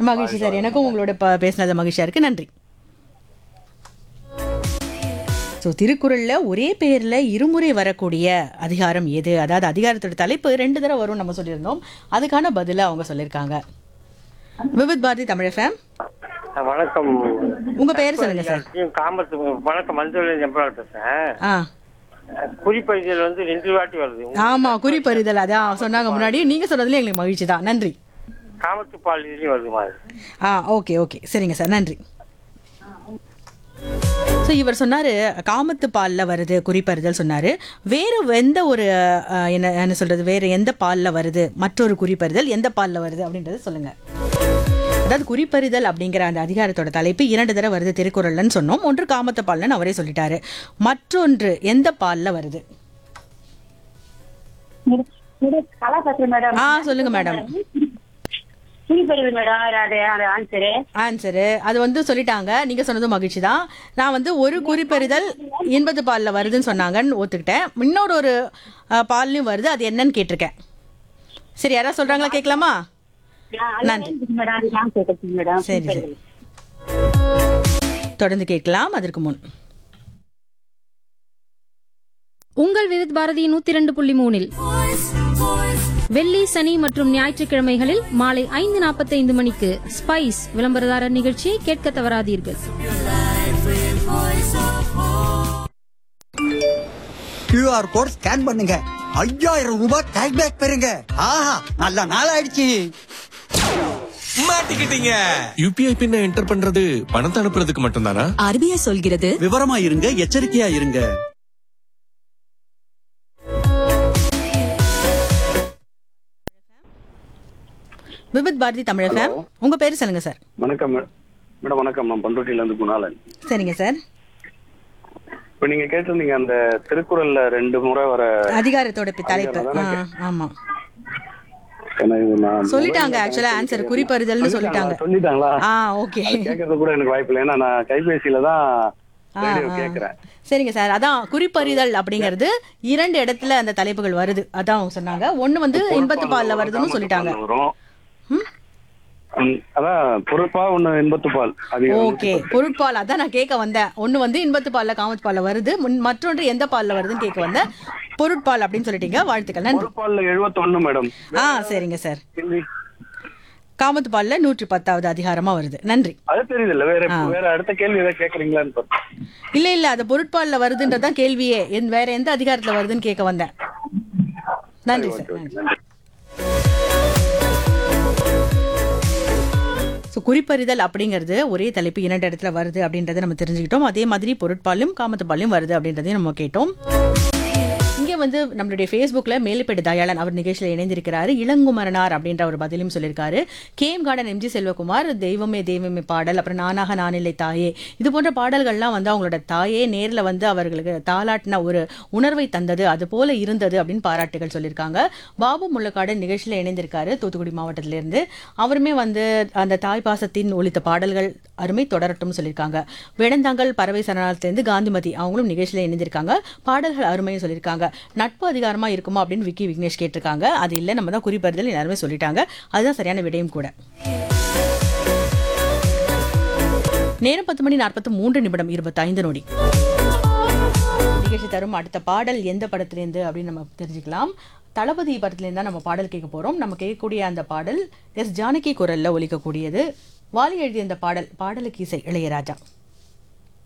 மகிழ்ச்சி சார் எனக்கும் உங்களோட ப- பேசுனது மகிழ்ச்சியா இருக்கு நன்றி ஸோ திருக்குறளில் ஒரே பேரில் இருமுறை வரக்கூடிய அதிகாரம் எது அதாவது அதிகாரத்தோட தலைப்பு ரெண்டு தடவை வரும் நம்ம சொல்லியிருந்தோம் அதுக்கான பதிலை அவங்க சொல்லியிருக்காங்க விவித் பாரதி தமிழ் ஃபேம் வணக்கம் உங்க பேர் சொல்லுங்க சார் காமத்து வணக்கம் மஞ்சள் எம்பரால் பேசுறேன் ஆ குறிப்பறிதல் வந்து ரெண்டு வாட்டி வருது ஆமா குறிப்பறிதல் அதான் சொன்னாங்க முன்னாடி நீங்க சொன்னதுல எங்களுக்கு மகிழ்ச்சி தான் நன்றி காமத்து பால் இதுலயும் வருது மாதிரி ஆ ஓகே ஓகே சரிங்க சார் நன்றி ஸோ இவர் சொன்னார் காமத்து பாலில் வருது குறிப்பறிதல் சொன்னார் வேறு எந்த ஒரு அஹ், என்ன என்ன சொல்கிறது வேறு எந்த பாலில் வருது மற்றொரு குறிப்பறிதல் எந்த பாலில் வருது அப்படின்றத சொல்லுங்கள் அதாவது குறிப்பறிதல் அப்படிங்கிற அந்த அதிகாரத்தோட தலைப்பு இரண்டு தடவை வருது திருக்குறள்னு சொன்னோம் ஒன்று காமத்து பால்னு அவரே சொல்லிட்டாரு மற்றொன்று எந்த பாலில் வருது கலா பேசுறேன் மேடம் ஆ சொல்லுங்க மேடம் புரியுது மேடம் அது அது ஆன்சரு ஆன்சரு அது வந்து சொல்லிட்டாங்க நீங்க சொன்னதும் மகிழ்ச்சி தான் நான் வந்து ஒரு குறிப்பறிதல் எண்பது பாலில் வருதுன்னு சொன்னாங்கன்னு ஒத்துக்கிட்டேன் இன்னொரு ஒரு அஹ், பால்லையும் வருது அது என்னன்னு கேட்டிருக்கேன் சரி யாராவது சொல்றாங்களா கேட்கலாமா நன்றி. மேடம் அது நான் கேட்கறதுக்கு மேடம் சரி சரி தொடர்ந்து கேட்கலாம் அதற்கு முன் உங்கள் விருத் பாரதி நூத்தி இரண்டு புள்ளி மூணில் வெள்ளி சனி மற்றும் ஞாயிற்றுக்கிழமைகளில் மாலை ஐந்து நாற்பத்தைந்து மணிக்கு ஸ்பைஸ் விளம்பரதாரர் நிகழ்ச்சியை கேட்க தவறாதீர்கள் கியூஆர் கோட் ஸ்கேன் பண்ணுங்க ஐயாயிரம் ரூபாய் கேஷ்பேக் பெறுங்க ஆஹா நல்ல நாள் ஆயிடுச்சு மாட்டிக்கிட்டீங்க யூபிஐ பின்ன என்டர் பண்றது பணத்தை அனுப்புறதுக்கு மட்டும்தானா ஆர்பிஐ சொல்கிறது விவரமா இருங்க எச்சரிக்கையா இருங்க விபித் பாரதி தமிழ் ஃபேம் உங்க பேர் சொல்லுங்க சார் வணக்கம் மே- மேடம் வணக்கம் நான் பண்ருட்டில இருந்து குணாலன் சரிங்க சார் இப்ப நீங்க கேட்டிருந்தீங்க அந்த திருக்குறள்ல ரெண்டு முறை வர அதிகாரத்தோட பி- தலைப்பு ஆ, ஆமா ஏன்னா இது நான் சொல்லிட்டாங்க ஆக்சுவலா ஆன்சர் குறிப்பறிதல்னு சொல்லிட்டாங்க சொல்லிட்டாங்களா ஆ ஓகே அது கேட்கறது கூட எனக்கு வாய்ப்பு இல்லை ஏன்னா நான் கைபேசியில தான் ரேடியோ கேட்கறேன் சரிங்க சார் அதான் குறிப்பறிதல் அப்படிங்கிறது இரண்டு இடத்துல அந்த தலைப்புகள் வருது அதான் அவங்க சொன்னாங்க ஒண்ணு வந்து எண்பத்து பால்ல வருதுன்னு சொல்லிட்டாங்க வரும் ம், அதான் பொறுப்பா ஒண்ணு எண்பத்து பால் அது ஓகே பொருட்பால் அதான் நான் கேட்க வந்தேன் ஒண்ணு வந்து இன்பத்து பால்ல காமத்து பால்ல வருது முன்- மற்றொன்று எந்த பால்ல வருதுன்னு கேட்க வந்தேன் பொருட்பால் அப்படின்னு சொல்லிட்டீங்க வாழ்த்துக்கள் நன்றி பொறுப்பால்ல எழுபத்தொன்னு மேடம் ஆ சரிங்க சார் கேள்வி காமத்து பால்ல நூற்றி பத்தாவது அதிகாரமா வருது நன்றி அது தெரியுது இல்ல வேற வேற அடுத்த கேள்வி ஏதாவது கேக்குறீங்களான்னு பார்த்தேன். இல்ல இல்ல அது பொருட்பால்ல வருதுன்றதான் கேள்வியே எந்த- வேற எந்த அதிகாரத்துல வருதுன்னு கேட்க வந்தேன் நன்றி சார் நன்றி ஸோ குறிப்பறிதல் அப்படிங்கிறது ஒரே தலைப்பு இரண்டு இடத்துல வருது அப்படின்றத நம்ம தெரிஞ்சுக்கிட்டோம் அதே மாதிரி பொருட்பாலும் காமத்துப்பாலும் வருது அப்படின்றதையும் நம்ம கேட்டோம் இங்கே வந்து நம்மளுடைய ஃபேஸ்புக்கில் மேலுப்பேடு தயாளன் அவர் நிகழ்ச்சியில் இணைந்திருக்கிறாரு இளங்குமரனார் அப்படின்ற ஒரு பதிலும் சொல்லியிருக்காரு கேம் கார்டன் எம்ஜி செல்வகுமார் தெய்வமே தெய்வமே பாடல் அப்புறம் நானாக நானில்லை தாயே இது போன்ற பாடல்கள்லாம் வந்து அவங்களோட தாயே நேரில் வந்து அவர்களுக்கு தாலாட்டின ஒரு உணர்வை தந்தது அது போல இருந்தது அப்படின்னு பாராட்டுகள் சொல்லியிருக்காங்க பாபு முள்ளக்காடு நிகழ்ச்சியில் இணைந்திருக்காரு தூத்துக்குடி மாவட்டத்திலிருந்து அவருமே வந்து அந்த தாய் பாசத்தின் ஒலித்த பாடல்கள் அருமை தொடரட்டும் சொல்லியிருக்காங்க வேடந்தாங்கல் பறவை சரணாலயத்திலிருந்து காந்திமதி அவங்களும் நிகழ்ச்சியில் இணைந்திருக்காங்க பாடல்கள் அருமையும் சொல்லியிருக்காங்க நட்பு அதிகாரமா இருக்குமா அப்படின்னு விக்கி விக்னேஷ் கேட்டிருக்காங்க அது இல்லை நம்ம தான் குறிப்பறிதல் எல்லாருமே சொல்லிட்டாங்க அதுதான் சரியான விடயம் கூட நேரம் பத்து மணி நாற்பத்தி மூன்று நிமிடம் இருபத்தைந்து நொடி நிகழ்ச்சி தரும் அடுத்த பாடல் எந்த படத்திலேருந்து அப்படின்னு நம்ம தெரிஞ்சுக்கலாம் தளபதி படத்துலேருந்து தான் நம்ம பாடல் கேட்க போகிறோம் நம்ம கேட்கக்கூடிய அந்த பாடல் எஸ் ஜானகி குரலில் ஒலிக்கக்கூடியது வாலி எழுதிய அந்த பாடல் பாடலுக்கு இசை இளையராஜா